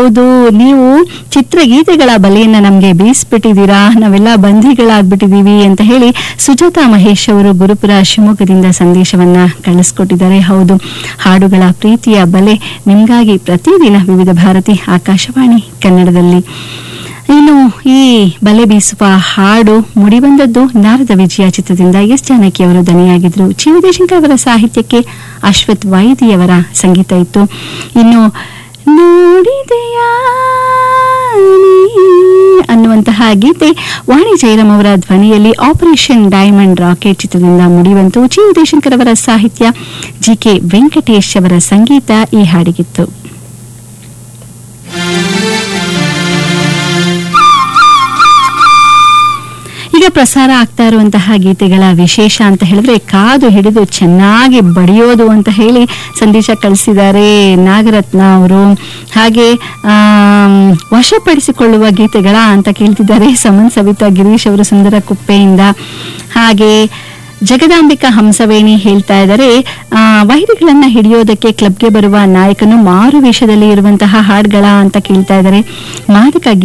ಹೌದು ನೀವು ಚಿತ್ರಗೀತೆಗಳ ಬಲೆಯನ್ನ ನಮ್ಗೆ ಬೀಸ್ಬಿಟ್ಟಿದ್ದೀರಾ ನಾವೆಲ್ಲ ಬಂಧಿಗಳಾಗ್ಬಿಟ್ಟಿದೀವಿ ಅಂತ ಹೇಳಿ ಸುಜಾತಾ ಮಹೇಶ್ ಅವರು ಗುರುಪುರ ಶಿವಮೊಗ್ಗದಿಂದ ಸಂದೇಶವನ್ನ ಕಳಿಸ್ಕೊಟ್ಟಿದ್ದಾರೆ ಹೌದು ಹಾಡುಗಳ ಪ್ರೀತಿಯ ಬಲೆ ನಿಮ್ಗಾಗಿ ಪ್ರತಿದಿನ ವಿವಿಧ ಭಾರತಿ ಆಕಾಶವಾಣಿ ಕನ್ನಡದಲ್ಲಿ ಇನ್ನು ಈ ಬಲೆ ಬೀಸುವ ಹಾಡು ಮುಡಿಬಂದದ್ದು ನಾರದ ವಿಜಯ ಚಿತ್ರದಿಂದ ಎಸ್ ಜಾನಕಿ ಅವರು ದನಿಯಾಗಿದ್ರು ಚಿ ವಿಜಯಶಂಕರ್ ಅವರ ಸಾಹಿತ್ಯಕ್ಕೆ ಅಶ್ವಥ್ ವೈದಿಯವರ ಸಂಗೀತ ಇತ್ತು ಇನ್ನು ನೋಡಿದೆಯಾ ನೀ ಅನ್ನುವಂತಹ ಗೀತೆ ವಾಣಿ ಜಯರಾಮ್ ಅವರ ಧ್ವನಿಯಲ್ಲಿ ಆಪರೇಷನ್ ಡೈಮಂಡ್ ರಾಕೆಟ್ ಚಿತ್ರದಿಂದ ಮುಡಿವಂತು ಚಿ ವಿಜಯಶಂಕರ್ ಅವರ ಸಾಹಿತ್ಯ ಜಿ ಕೆ ವೆಂಕಟೇಶ್ ಅವರ ಸಂಗೀತ ಈ ಹಾಡಿಗಿತ್ತು ಈಗ ಪ್ರಸಾರ ಆಗ್ತಾ ಇರುವಂತಹ ಗೀತೆಗಳ ವಿಶೇಷ ಅಂತ ಹೇಳಿದ್ರೆ ಕಾದು ಹಿಡಿದು ಚೆನ್ನಾಗಿ ಬಡಿಯೋದು ಅಂತ ಹೇಳಿ ಸಂದೇಶ ಕಳಿಸಿದ್ದಾರೆ ನಾಗರತ್ನ ಅವರು ಹಾಗೆ ಆಮ್, ವಶಪಡಿಸಿಕೊಳ್ಳುವ ಗೀತೆಗಳ ಅಂತ ಕೇಳ್ತಿದ್ದಾರೆ ಸಮನ್ ಸವಿತಾ ಗಿರೀಶ್ ಅವರು ಸುಂದರ ಕುಪ್ಪೆಯಿಂದ ಹಾಗೆ ಜಗದಾಂಬಿಕಾ ಹಂಸವೇಣಿ ಹೇಳ್ತಾ ಇದ್ದಾರೆ ಆ, ವೈರಿಗಳನ್ನ ಹಿಡಿಯೋದಕ್ಕೆ ಕ್ಲಬ್ಗೆ ಬರುವ ನಾಯಕನು ಮಾರು ವೇಷದಲ್ಲಿ ಇರುವಂತಹ ಹಾಡ್ಗಳ ಅಂತ ಕೇಳ್ತಾ ಇದ್ದಾರೆ ಮಾದಕ